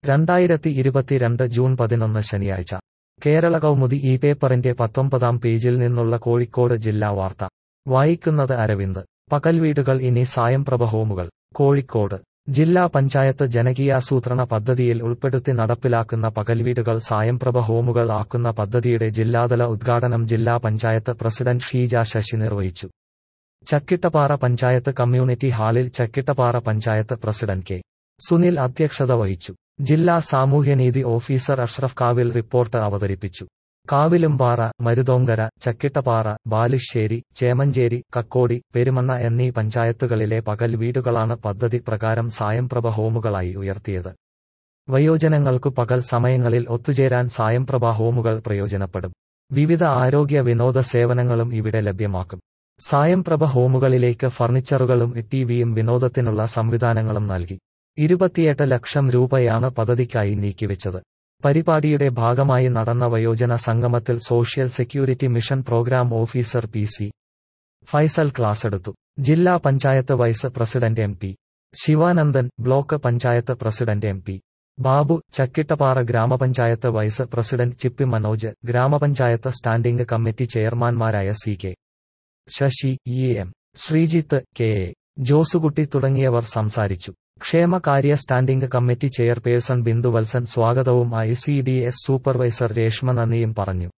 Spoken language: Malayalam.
രണ്ടായിരത്തി ഇരുപത്തിരണ്ട് ജൂൺ പതിനൊന്ന് ശനിയാഴ്ച കേരള കൗമുദി ഈ പേപ്പറിന്റെ പത്തൊമ്പതാം പേജിൽ നിന്നുള്ള കോഴിക്കോട് ജില്ലാ വാർത്ത വായിക്കുന്നത് അരവിന്ദ് പകൽവീടുകൾ ഇനി സായംപ്രഭ ഹോമുകൾ കോഴിക്കോട് ജില്ലാ പഞ്ചായത്ത് ജനകീയാസൂത്രണ പദ്ധതിയിൽ ഉൾപ്പെടുത്തി നടപ്പിലാക്കുന്ന പകൽവീടുകൾ സായംപ്രഭ ഹോമുകൾ ആക്കുന്ന പദ്ധതിയുടെ ജില്ലാതല ഉദ്ഘാടനം ജില്ലാ പഞ്ചായത്ത് പ്രസിഡന്റ് ഷീജ ശശി നിർവഹിച്ചു ചക്കിട്ടപ്പാറ പഞ്ചായത്ത് കമ്മ്യൂണിറ്റി ഹാളിൽ ചക്കിട്ടപ്പാറ പഞ്ചായത്ത് പ്രസിഡന്റ് കെ സുനിൽ അധ്യക്ഷത വഹിച്ചു ജില്ലാ സാമൂഹ്യനീതി ഓഫീസർ അഷ്റഫ് കാവിൽ റിപ്പോർട്ട് അവതരിപ്പിച്ചു കാവിലുംപാറ മരുതോങ്കര ചക്കിട്ടപ്പാറ ബാലുശ്ശേരി ചേമഞ്ചേരി കക്കോടി പെരുമണ്ണ എന്നീ പഞ്ചായത്തുകളിലെ പകൽ വീടുകളാണ് പദ്ധതി പ്രകാരം സായംപ്രഭ ഹോമുകളായി ഉയർത്തിയത് വയോജനങ്ങൾക്കു പകൽ സമയങ്ങളിൽ ഒത്തുചേരാൻ സായംപ്രഭ ഹോമുകൾ പ്രയോജനപ്പെടും വിവിധ ആരോഗ്യ വിനോദ സേവനങ്ങളും ഇവിടെ ലഭ്യമാക്കും സായംപ്രഭ ഹോമുകളിലേക്ക് ഫർണിച്ചറുകളും ടിവിയും വിനോദത്തിനുള്ള സംവിധാനങ്ങളും നൽകി ഇരുപത്തിയെട്ട് ലക്ഷം രൂപയാണ് പദ്ധതിക്കായി നീക്കിവെച്ചത് പരിപാടിയുടെ ഭാഗമായി നടന്ന വയോജന സംഗമത്തിൽ social security mission programme officer P C Faisal class എടുത്തു ജില്ലാ panchayat vice president M P Sivanandan block panchayat president M P Babu Chakkittapara ഗ്രാമപഞ്ചായത്ത് വൈസ് പ്രസിഡന്റ് ചിപ്പി മനോജ് ഗ്രാമപഞ്ചായത്ത് സ്റ്റാൻഡിംഗ് കമ്മിറ്റി ചെയർമാൻമാരായ C K Sasi E M Sreejith K A Josukutty തുടങ്ങിയവർ സംസാരിച്ചു ക്ഷേമകാര്യ സ്റ്റാൻഡിംഗ് കമ്മിറ്റി ചെയർപേഴ്സൺ ബിന്ദുവത്സൻ സ്വാഗതവും I C D S supervisor Reshma നന്ദിയും പറഞ്ഞു